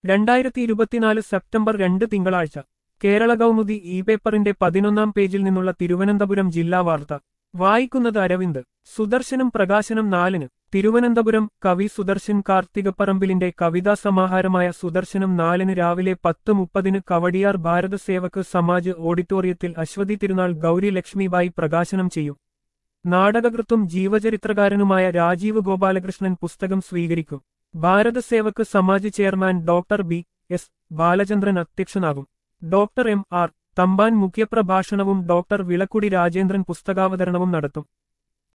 രണ്ടായിരത്തി ഇരുപത്തിനാല് സെപ്റ്റംബർ രണ്ട് തിങ്കളാഴ്ച കേരള കൗമുദി ഇ പേപ്പറിന്റെ പതിനൊന്നാം പേജിൽ നിന്നുള്ള തിരുവനന്തപുരം ജില്ലാ വാർത്ത വായിക്കുന്നത് അരവിന്ദ് സുദർശനം പ്രകാശനം നാലിന് തിരുവനന്തപുരം കവി സുദർശൻ കാർത്തികപ്പറമ്പിലിന്റെ കവിതാ സമാഹാരമായ സുദർശനം നാലിന് രാവിലെ പത്ത് മുപ്പതിന് കവടിയാർ ഭാരത സേവക് സമാജ് ഓഡിറ്റോറിയത്തിൽ അശ്വതി തിരുനാൾ ഗൗരി ലക്ഷ്മിബായി പ്രകാശനം ചെയ്യും നാടകകൃത്തും ജീവചരിത്രകാരനുമായ രാജീവ് ഗോപാലകൃഷ്ണൻ പുസ്തകം സ്വീകരിക്കും Bharat Sevak Samaj chairman doctor B S Balachandran അധ്യക്ഷനാകും ഡോക്ടർ എം ആർ തമ്പാൻ മുഖ്യപ്രഭാഷണവും ഡോക്ടർ വിളക്കുടി രാജേന്ദ്രൻ പുസ്തകാവതരണവും നടത്തും